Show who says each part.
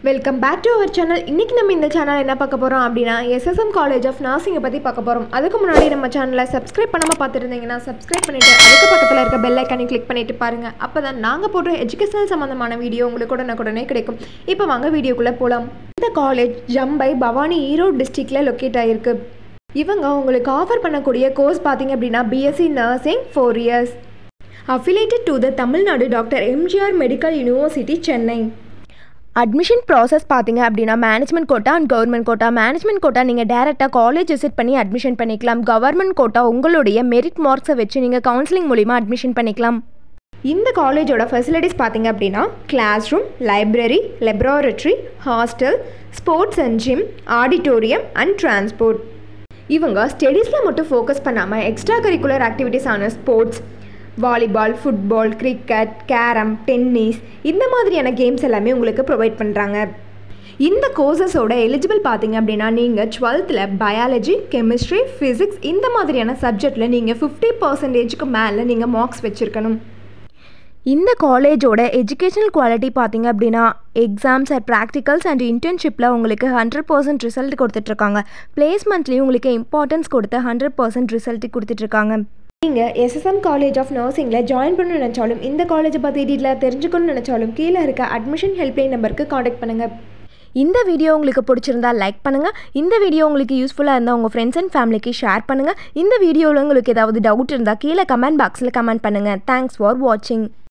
Speaker 1: welcome back to our channel இன்றைக்கி நம்ம இந்த சேனல் என்ன பார்க்க போகிறோம் அப்படின்னா எஸ்எஸ்எம் காலேஜ் ஆஃப் நர்சிங்கை பற்றி பார்க்க போகிறோம் அதுக்கு முன்னாடி நம்ம சேனலை சப்ஸ்கிரைப் பண்ணாமல் பார்த்துருந்தீங்கன்னா சப்ஸ்கிரைப் பண்ணிவிட்டு அதுக்கு பக்கத்தில் இருக்க பெல் ஐக்கானை கிளிக் பண்ணிட்டு பாருங்கள் அப்போ தான் நாங்கள் போடுற எஜுகேஷனல் சம்மந்தமான வீடியோ உங்களுக்கு உடனுக்குடனே கிடைக்கும் இப்போ வாங்க வீடியோக்குள்ளே போகலாம் இந்த காலேஜ் ஜம்பை பவானி ஈரோடு டிஸ்ட்ரிக்டில் லொக்கேட் ஆகிருக்கு இவங்க உங்களுக்கு ஆஃபர் பண்ணக்கூடிய கோர்ஸ் பார்த்தீங்க அப்படின்னா BSc nursing four years affiliated to the Tamil Nadu doctor MGR medical university Chennai admission process பார்த்தீங்க அப்படின்னா management quota and government quota management quota நீங்கள் டேரெக்டாக காலேஜ் விசிட் பண்ணி அட்மிஷன் பண்ணிக்கலாம் கவர்மெண்ட் கோட்டா உங்களுடைய மெரிட் மார்க்ஸை வச்சு நீங்கள் கவுன்சிலிங் மூலிமா அட்மிஷன் பண்ணிக்கலாம் இந்த காலேஜோட ஃபெசிலிட்டிஸ் பார்த்தீங்க அப்படின்னா class room library laboratory hostel sports and gym auditorium and transport இவங்க ஸ்டடீஸில் மட்டும் ஃபோக்கஸ் பண்ணாமல் எக்ஸ்ட்ரா கரிக்குலர் ஆக்டிவிட்டீஸான sports volleyball football cricket carrom tennis இந்த மாதிரியான கேம்ஸ் எல்லாமே உங்களுக்கு ப்ரொவைட் பண்ணுறாங்க இந்த கோர்சஸோட எலிஜிபிள் பார்த்தீங்க அப்படின்னா நீங்கள் டுவெல்த்தில் பயாலஜி கெமிஸ்ட்ரி ஃபிசிக்ஸ் இந்த மாதிரியான சப்ஜெக்டில் நீங்கள் ஃபிஃப்டி பர்சன்டேஜுக்கு மேலே நீங்கள் மார்க்ஸ் வச்சுருக்கணும் இந்த காலேஜோட எஜுகேஷனல் குவாலிட்டி பார்த்தீங்க அப்படின்னா எக்ஸாம்ஸ் அண்ட் ப்ராக்டிகல்ஸ் அண்ட் இன்டர்ன்ஷிப்பில் உங்களுக்கு ஹண்ட்ரட் பர்சன்ட் ரிசல்ட் கொடுத்துட்ருக்காங்க பிளேஸ்மெண்ட்லேயும் உங்களுக்கு இம்பார்ட்டன்ஸ் கொடுத்து ஹண்ட்ரட் பர்சன்ட் ரிசல்ட் கொடுத்துட்ருக்காங்க நீங்கள் எஸ்எஸ்எம் காலேஜ் ஆஃப் நர்சிங்கில் ஜாயின் பண்ண நினச்சாலும் இந்த காலேஜை பற்றி டீட்டெயிலாக தெரிஞ்சுக்கணும்னு நினச்சாலும் கீழே இருக்க அட்மிஷன் ஹெல்ப்லைன் நம்பருக்கு காண்டாக்ட் பண்ணுங்கள் இந்த வீடியோ உங்களுக்கு பிடிச்சிருந்தா லைக் பண்ணுங்கள் இந்த வீடியோ உங்களுக்கு யூஸ்ஃபுல்லாக இருந்தால் உங்கள் ஃப்ரெண்ட்ஸ் அண்ட் ஃபேமிலிக்கு ஷேர் பண்ணுங்கள் இந்த வீடியோவில் உங்களுக்கு ஏதாவது டவுட் இருந்தால் கீழே கமெண்ட் பாக்ஸில் கமெண்ட் பண்ணுங்கள் தேங்க்ஸ் ஃபார் வாட்சிங்